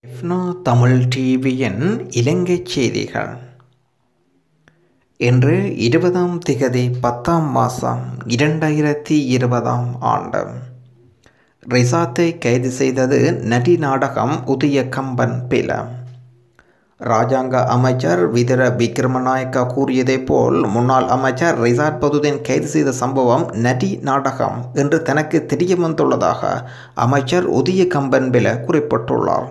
எஃப்னா தமிழ் டிவியின் இலங்கைச் செய்திகள் இன்று இருபதாம் திகதி பத்தாம் மாதம் இரண்டாயிரத்தி இருபதாம் ஆண்டு ரிசாத்தை கைது செய்தது நடி நாடகம் உதய கம்பன் பில ராஜாங்க அமைச்சர் விதிர விக்ரமநாயக்கா கூறியதைப் போல் முன்னாள் அமைச்சர் ரிசாட் பதுதீன் கைது செய்த சம்பவம் நடி நாடகம் என்று தனக்கு தெரிய வந்துள்ளதாக அமைச்சர் உதய கம்பன் பில குறிப்பிட்டுள்ளார்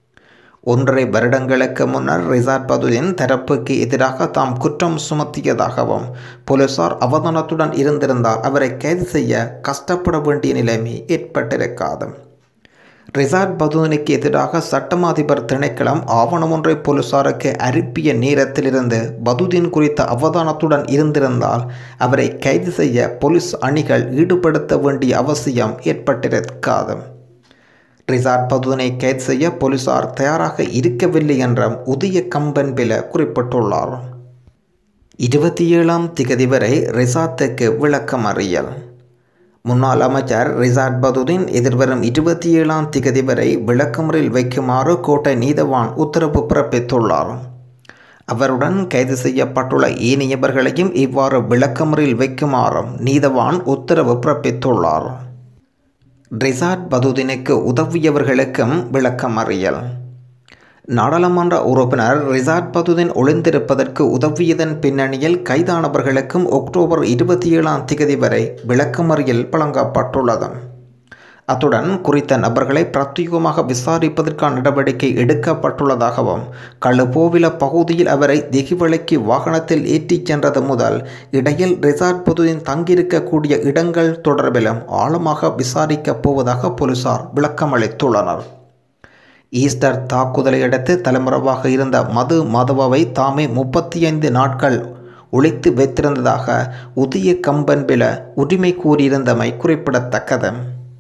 ஒன்றரை வருடங்களுக்கு முன்னர் ரிசார்ட் பதுதீன் தரப்புக்கு எதிராக தாம் குற்றம் சுமத்தியதாகவும் போலீசார் அவதானத்துடன் இருந்திருந்தால் அவரை கைது செய்ய கஷ்டப்பட வேண்டிய நிலைமை ஏற்பட்டிருக்காது ரிசார்ட் பதுதனுக்கு எதிராக சட்டம் அதிபர் திணைக்களம் ஆவணம் ஒன்றை போலீசாருக்கு அனுப்பிய நேரத்திலிருந்து பதுதீன் குறித்த அவதானத்துடன் இருந்திருந்தால் அவரை கைது செய்ய போலீஸ் அணிகள் ஈடுபடுத்த வேண்டிய அவசியம் ஏற்பட்டிருக்காது ரிசார்ட் பதுதனை கைது செய்ய போலீசார் தயாராக இருக்கவில்லை என்றும் உதய கம்பன் பில குறிப்பிட்டுள்ளார் இருபத்தி ஏழாம் திகதி வரை ரிசாத்துக்கு விளக்கம் அறியல் முன்னாள் அமைச்சர் ரிசார்ட் பதுதீன் எதிர்வரும் இருபத்தி ஏழாம் திகதி வரை விளக்கமுறையில் வைக்குமாறு கோட்டை நீதவான் உத்தரவு பிறப்பித்துள்ளார் அவருடன் கைது செய்யப்பட்டுள்ள ஏனையவர்களையும் இவ்வாறு விளக்கமுறையில் வைக்குமாறும் நீதவான் உத்தரவு பிறப்பித்துள்ளார் ரிசார்ட் பதுதீனுக்கு உதவியவர்களுக்கும் விளக்கம் அறியல் நாடாளுமன்ற உறுப்பினர் ரிசார்ட் பதுதீன் ஒளிந்திருப்பதற்கு உதவியதன் பின்னணியில் கைதானவர்களுக்கும் அக்டோபர் இருபத்தி ஏழாம் திகதி வரை விளக்கமறியல் வழங்கப்பட்டுள்ளது அத்துடன் குறித்த நபர்களை பிரத்யேகமாக விசாரிப்பதற்கான நடவடிக்கை எடுக்கப்பட்டுள்ளதாகவும் கழுபோவில பகுதியில் அவரை திகிவலைக்கு வாகனத்தில் ஏற்றிச் சென்றது முதல் இடையில் ரிசார்ட் பதுதீன் தங்கியிருக்கக்கூடிய இடங்கள் தொடர்பிலும் ஆழமாக விசாரிக்கப் போவதாக போலீசார் விளக்கமளித்துள்ளனர் ஈஸ்டர் தாக்குதலை அடுத்து தலைமுறைவாக இருந்த மது மாதவாவை தாமே முப்பத்தி ஐந்து நாட்கள் ஒழித்து வைத்திருந்ததாக உதய கம்பன் பில உரிமை கூறியிருந்தமை குறிப்பிடத்தக்கது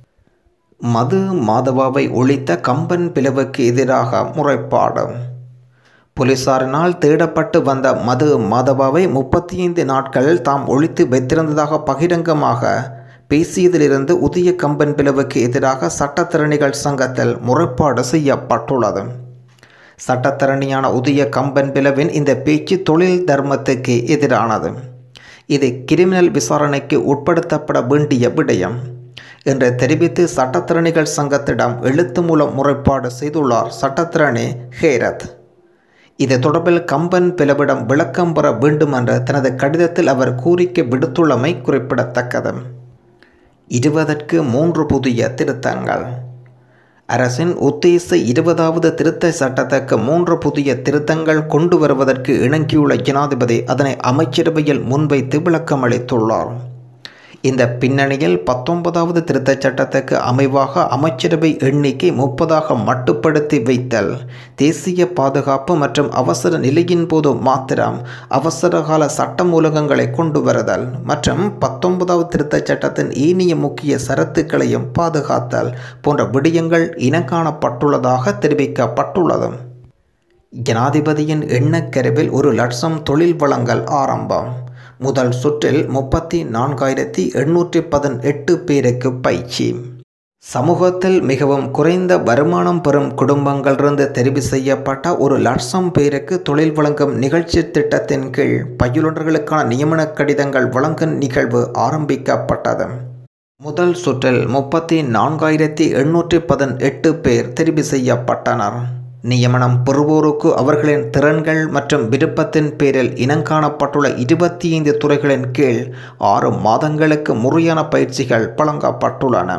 மது மாதவாவை ஒழித்த கம்பன் பிளவுக்கு எதிராக முறைப்பாடு போலீசாரினால் தேடப்பட்டு வந்த மது மாதவாவை முப்பத்தி ஐந்து நாட்கள் தாம் ஒழித்து வைத்திருந்ததாக பகிரங்கமாக பேசியதிலிருந்து உதய கம்பன் பிளவுக்கு எதிராக சட்டத்திறனிகள் சங்கத்தில் முறைப்பாடு செய்யப்பட்டுள்ளது சட்டத்திறனியான உதய கம்பன் பிளவின் இந்த பேச்சு தொழில் தர்மத்துக்கு எதிரானது இது கிரிமினல் விசாரணைக்கு உட்படுத்தப்பட வேண்டிய விடயம் என்று தெரிவித்து சட்டத்திறனிகள் சங்கத்திடம் எழுத்து மூலம் முறைப்பாடு செய்துள்ளார் சட்டத்திறனி ஹேரத் இது தொடர்பில் கம்பன் பிளவிடம் விளக்கம் பெற வேண்டும் என்ற தனது கடிதத்தில் அவர் கோரிக்கை விடுத்துள்ளமை குறிப்பிடத்தக்கது இருபதற்கு மூன்று புதிய திருத்தங்கள் அரசின் உத்தேச இருபதாவது திருத்த சட்டத்துக்கு மூன்று புதிய திருத்தங்கள் கொண்டு வருவதற்கு இணங்கியுள்ள ஜனாதிபதி அதனை அமைச்சரவையில் முன்வைத்து விளக்கமளித்துள்ளார் இந்த பின்னணியில் பத்தொன்பதாவது திருத்தச் சட்டத்துக்கு அமைவாக அமைச்சரவை எண்ணிக்கை முப்பதாக மட்டுப்படுத்தி வைத்தல் தேசிய பாதுகாப்பு மற்றும் அவசர நிலையின் போது மாத்திரம் அவசரகால சட்டமூலகங்களை கொண்டு வருதல் மற்றும் பத்தொன்பதாவது திருத்தச் சட்டத்தின் ஏனைய முக்கிய சரத்துக்களையும் பாதுகாத்தல் போன்ற விடயங்கள் இனங்காணப்பட்டுள்ளதாக தெரிவிக்கப்பட்டுள்ளது ஜனாதிபதியின் எண்ணக்கருவில் ஒரு லட்சம் தொழில் வளங்கள் ஆரம்பம் முதல் சுற்றில் முப்பத்தி நான்காயிரத்தி எண்ணூற்றி பதினெட்டு பேருக்கு பயிற்சி சமூகத்தில் மிகவும் குறைந்த வருமானம் பெறும் குடும்பங்களிலிருந்து தெரிவு செய்யப்பட்ட ஒரு லட்சம் பேருக்கு தொழில் வழங்கும் நிகழ்ச்சி திட்டத்தின் கீழ் பயிலுநர்களுக்கான நியமன கடிதங்கள் வழங்கும் நிகழ்வு ஆரம்பிக்கப்பட்டது முதல் சுற்றில் முப்பத்தி நான்காயிரத்தி எண்ணூற்றி பதினெட்டு பேர் தெரிவு செய்யப்பட்டனர் நியமனம் பெறுவோருக்கு அவர்களின் திறன்கள் மற்றும் விருப்பத்தின் பேரில் இனங்காணப்பட்டுள்ள இருபத்தி ஐந்து துறைகளின் கீழ் ஆறு மாதங்களுக்கு முறையான பயிற்சிகள் வழங்கப்பட்டுள்ளன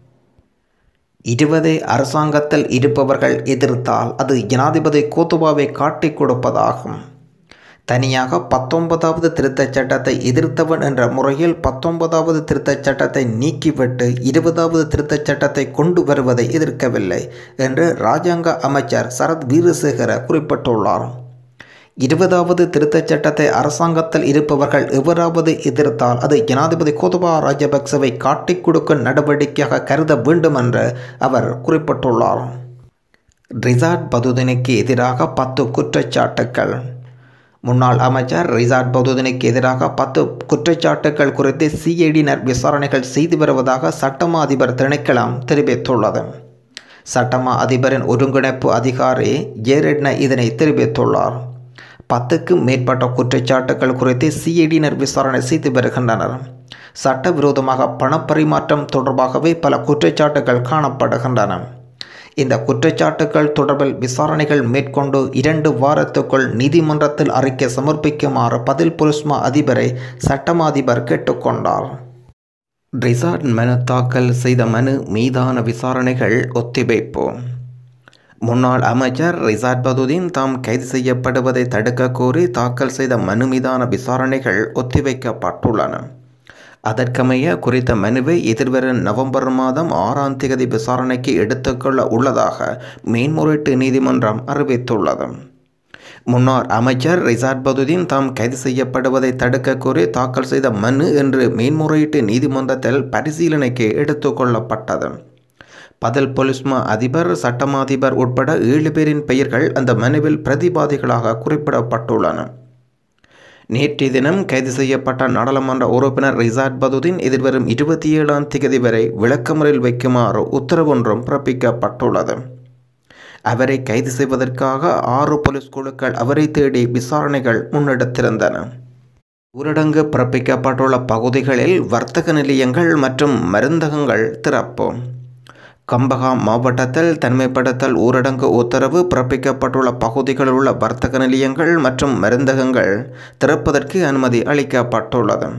இருபதை அரசாங்கத்தில் இருப்பவர்கள் எதிர்த்தால் அது ஜனாதிபதி கோத்துபாவை காட்டிக் கொடுப்பதாகும் தனியாக பத்தொன்பதாவது திருத்தச் சட்டத்தை எதிர்த்தவன் என்ற முறையில் பத்தொன்பதாவது திருத்தச் சட்டத்தை நீக்கிவிட்டு இருபதாவது திருத்தச் சட்டத்தை கொண்டு வருவதை எதிர்க்கவில்லை என்று இராஜாங்க அமைச்சர் சரத் வீரசேகர குறிப்பிட்டுள்ளார் இருபதாவது திருத்தச் சட்டத்தை அரசாங்கத்தில் இருப்பவர்கள் எவராவது எதிர்த்தால் அது ஜனாதிபதி கோதபா ராஜபக்சவை காட்டிக் கொடுக்கும் நடவடிக்கையாக கருத வேண்டும் என்று அவர் குறிப்பிட்டுள்ளார் ரிசார்ட் பதுதனுக்கு எதிராக பத்து குற்றச்சாட்டுக்கள் முன்னாள் அமைச்சர் ரிசார்ட் பௌதனுக்கு எதிராக பத்து குற்றச்சாட்டுகள் குறித்து சிஐடியினர் விசாரணைகள் செய்து வருவதாக சட்டமா அதிபர் திணைக்களம் தெரிவித்துள்ளது சட்டமா அதிபரின் ஒருங்கிணைப்பு அதிகாரி ஜேரெட்ன இதனை தெரிவித்துள்ளார் பத்துக்கும் மேற்பட்ட குற்றச்சாட்டுகள் குறித்து சிஐடியினர் விசாரணை செய்து வருகின்றனர் சட்டவிரோதமாக பணப்பரிமாற்றம் தொடர்பாகவே பல குற்றச்சாட்டுகள் காணப்படுகின்றன இந்த குற்றச்சாட்டுகள் தொடர்பில் விசாரணைகள் மேற்கொண்டு இரண்டு வாரத்துக்குள் நீதிமன்றத்தில் அறிக்கை சமர்ப்பிக்குமாறு பதில் புலிஸ்மா அதிபரை சட்டமா அதிபர் கேட்டுக்கொண்டார் ரிசார்ட் மனு தாக்கல் செய்த மனு மீதான விசாரணைகள் ஒத்திவைப்பு முன்னாள் அமைச்சர் ரிசார்ட் பதுதீன் தாம் கைது செய்யப்படுவதை தடுக்க கோரி தாக்கல் செய்த மனு மீதான விசாரணைகள் ஒத்திவைக்கப்பட்டுள்ளன அதற்கமைய குறித்த மனுவை எதிர்வரும் நவம்பர் மாதம் ஆறாம் தேதி விசாரணைக்கு எடுத்துக்கொள்ள உள்ளதாக மேன்முறையீட்டு நீதிமன்றம் அறிவித்துள்ளது முன்னாள் அமைச்சர் ரிசார்ட் பதுதீன் தாம் கைது செய்யப்படுவதை தடுக்க கோரி தாக்கல் செய்த மனு என்று மேன்முறையீட்டு நீதிமன்றத்தில் பரிசீலனைக்கு எடுத்துக்கொள்ளப்பட்டது பதில் பொலிஸ்மா அதிபர் சட்டமா அதிபர் உட்பட ஏழு பேரின் பெயர்கள் அந்த மனுவில் பிரதிவாதிகளாக குறிப்பிடப்பட்டுள்ளன நேற்றைய தினம் கைது செய்யப்பட்ட நாடாளுமன்ற உறுப்பினர் ரிசார்ட் பதுதீன் எதிர்வரும் இருபத்தி ஏழாம் தேதி வரை விளக்கமறில் வைக்குமாறு உத்தரவொன்றும் பிறப்பிக்கப்பட்டுள்ளது அவரை கைது செய்வதற்காக ஆறு போலீஸ் குழுக்கள் அவரை தேடி விசாரணைகள் முன்னெடுத்திருந்தன ஊரடங்கு பிறப்பிக்கப்பட்டுள்ள பகுதிகளில் வர்த்தக நிலையங்கள் மற்றும் மருந்தகங்கள் திறப்பு கம்பகா மாவட்டத்தில் தனிமைப்படுத்தல் ஊரடங்கு உத்தரவு பிறப்பிக்கப்பட்டுள்ள பகுதிகளில் உள்ள வர்த்தக நிலையங்கள் மற்றும் மருந்தகங்கள் திறப்பதற்கு அனுமதி அளிக்கப்பட்டுள்ளது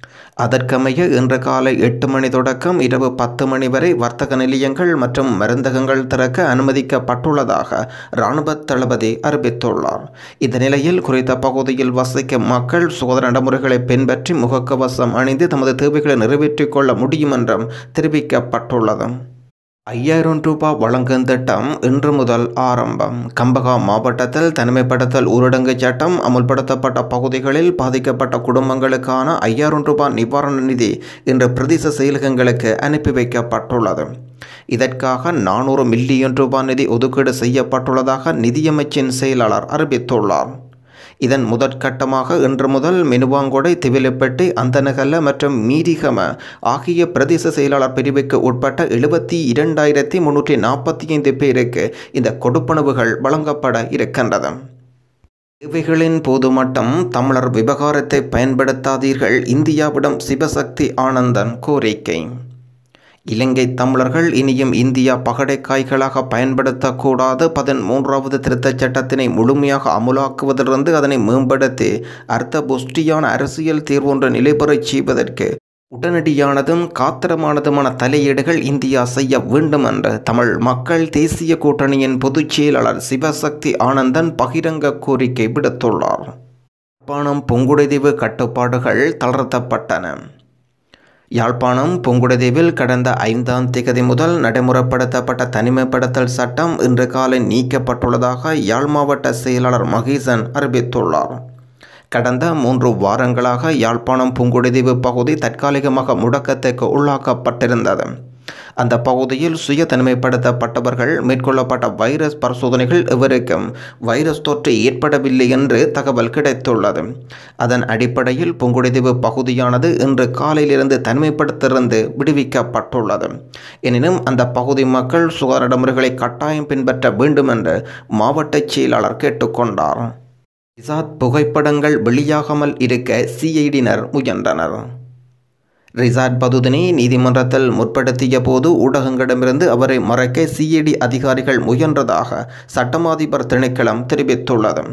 அதற்கமைய இன்று காலை எட்டு மணி தொடக்கம் இரவு பத்து மணி வரை வர்த்தக நிலையங்கள் மற்றும் மருந்தகங்கள் திறக்க அனுமதிக்கப்பட்டுள்ளதாக இராணுவ தளபதி அறிவித்துள்ளார் இந்த நிலையில் குறித்த பகுதியில் வசிக்கும் மக்கள் சுகாதார நடைமுறைகளை பின்பற்றி முகக்கவசம் அணிந்து தமது தேவைகளை நிறைவேற்றிக் கொள்ள முடியும் என்றும் தெரிவிக்கப்பட்டுள்ளது ஐயாயிரம் ரூபாய் வழங்கும் திட்டம் இன்று முதல் ஆரம்பம் கம்பகா மாவட்டத்தில் தனிமைப்படுத்தல் ஊரடங்கு சட்டம் அமுல்படுத்தப்பட்ட பகுதிகளில் பாதிக்கப்பட்ட குடும்பங்களுக்கான ஐயாயிரம் ரூபாய் நிவாரண நிதி இன்று பிரதேச செயலகங்களுக்கு அனுப்பி வைக்கப்பட்டுள்ளது இதற்காக நானூறு மில்லியன் ரூபாய் நிதி ஒதுக்கீடு செய்யப்பட்டுள்ளதாக நிதியமைச்சின் செயலாளர் அறிவித்துள்ளார் இதன் முதற்கட்டமாக இன்று முதல் மெனுவாங்கொடை திவிலப்பட்டி அந்தனகல்ல மற்றும் மீரிகம ஆகிய பிரதேச செயலாளர் பிரிவுக்கு உட்பட்ட எழுபத்தி இரண்டாயிரத்தி முன்னூற்றி நாற்பத்தி ஐந்து பேருக்கு இந்த கொடுப்பனவுகள் வழங்கப்பட இருக்கின்றது இவைகளின் போது மட்டும் தமிழர் விவகாரத்தை பயன்படுத்தாதீர்கள் இந்தியாவிடம் சிவசக்தி ஆனந்தன் கோரிக்கை இலங்கை தமிழர்கள் இனியும் இந்தியா பகடைக்காய்களாக பயன்படுத்தக்கூடாது பதிமூன்றாவது திருத்தச் சட்டத்தினை முழுமையாக அமுலாக்குவதிலிருந்து அதனை மேம்படுத்தி அர்த்த புஷ்டியான அரசியல் தீர்வொன்று நிலைபெறச் செய்வதற்கு உடனடியானதும் காத்திரமானதுமான தலையீடுகள் இந்தியா செய்ய வேண்டும் என்று தமிழ் மக்கள் தேசிய கூட்டணியின் பொதுச் செயலாளர் சிவசக்தி ஆனந்தன் பகிரங்க கோரிக்கை விடுத்துள்ளார் யாழ்ப்பாணம் புங்குடுதீவு கட்டுப்பாடுகள் தளர்த்தப்பட்டன யாழ்ப்பாணம் புங்குடுதீவில் கடந்த ஐந்தாம் திகதி முதல் நடைமுறைப்படுத்தப்பட்ட தனிமைப்படுத்தல் சட்டம் இன்று காலை நீக்கப்பட்டுள்ளதாக யாழ் மாவட்ட செயலாளர் மகேசன் அறிவித்துள்ளார் கடந்த மூன்று வாரங்களாக யாழ்ப்பாணம் புங்குடுதீவு பகுதி தற்காலிகமாக முடக்கத்துக்கு உள்ளாக்கப்பட்டிருந்தது அந்த பகுதியில் சுய தனிமைப்படுத்தப்பட்டவர்கள் மேற்கொள்ளப்பட்ட வைரஸ் பரிசோதனைகள் எவருக்கும் வைரஸ் தொற்று ஏற்படவில்லை என்று தகவல் கிடைத்துள்ளது அதன் அடிப்படையில் புங்குடுதீவு பகுதியானது இன்று காலையிலிருந்து தனிமைப்படுத்திருந்து விடுவிக்கப்பட்டுள்ளது எனினும் அந்த பகுதி மக்கள் சுகாதார நடைமுறைகளை கட்டாயம் பின்பற்ற வேண்டும் என்று மாவட்ட செயலாளர் கேட்டுக்கொண்டார் ரிசாத் புகைப்படங்கள் வெளியாகாமல் இருக்க சிஐடியினர் முயன்றனர் ரிசார்ட் பதுதினை நீதிமன்றத்தில் முற்படுத்திய போது ஊடகங்களிடமிருந்து அவரை மறைக்க சிஐடி அதிகாரிகள் முயன்றதாக சட்டமாதிபர் திணைக்களம் தெரிவித்துள்ளது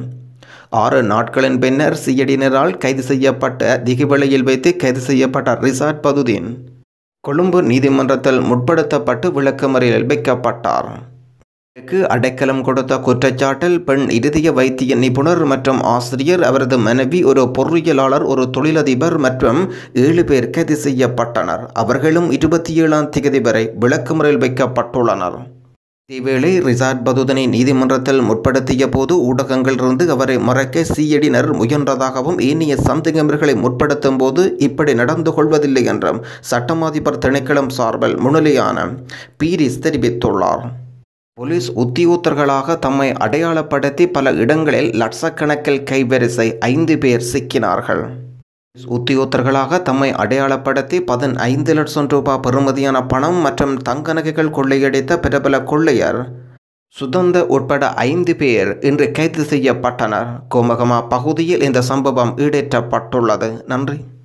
ஆறு நாட்களின் பின்னர் சிஐடியினரால் கைது செய்யப்பட்ட திகிவலையில் வைத்து கைது செய்யப்பட்ட ரிசார்ட் பதுதீன் கொழும்பு நீதிமன்றத்தில் முற்படுத்தப்பட்டு விளக்கமறியலில் வைக்கப்பட்டார் க்கு அடைக்கலம் கொடுத்த குற்றச்சாட்டில் பெண் இருதய வைத்திய நிபுணர் மற்றும் ஆசிரியர் அவரது மனைவி ஒரு பொறியியலாளர் ஒரு தொழிலதிபர் மற்றும் ஏழு பேர் கைது செய்யப்பட்டனர் அவர்களும் இருபத்தி ஏழாம் தேதி வரை விளக்குமுறையில் வைக்கப்பட்டுள்ளனர் இதேவேளை ரிசார்ட் பதுதனை நீதிமன்றத்தில் முற்படுத்திய போது ஊடகங்களிலிருந்து அவரை மறைக்க சிஐடியினர் முயன்றதாகவும் ஏனைய சந்தேகமர்களை முற்படுத்தும் போது இப்படி நடந்து கொள்வதில்லை என்றும் சட்டமாதிபர் திணைக்களம் சார்பில் முன்னிலையான பீரிஸ் தெரிவித்துள்ளார் போலீஸ் உத்தியோகத்தர்களாக தம்மை அடையாளப்படுத்தி பல இடங்களில் லட்சக்கணக்கில் கைவரிசை ஐந்து பேர் சிக்கினார்கள் உத்தியோகத்தர்களாக தம்மை அடையாளப்படுத்தி பதினைந்து லட்சம் ரூபாய் பெறுமதியான பணம் மற்றும் தங்க நகைகள் கொள்ளையடித்த பிரபல கொள்ளையர் சுதந்த உட்பட ஐந்து பேர் இன்று கைது செய்யப்பட்டனர் கோமகமா பகுதியில் இந்த சம்பவம் ஈடேற்றப்பட்டுள்ளது நன்றி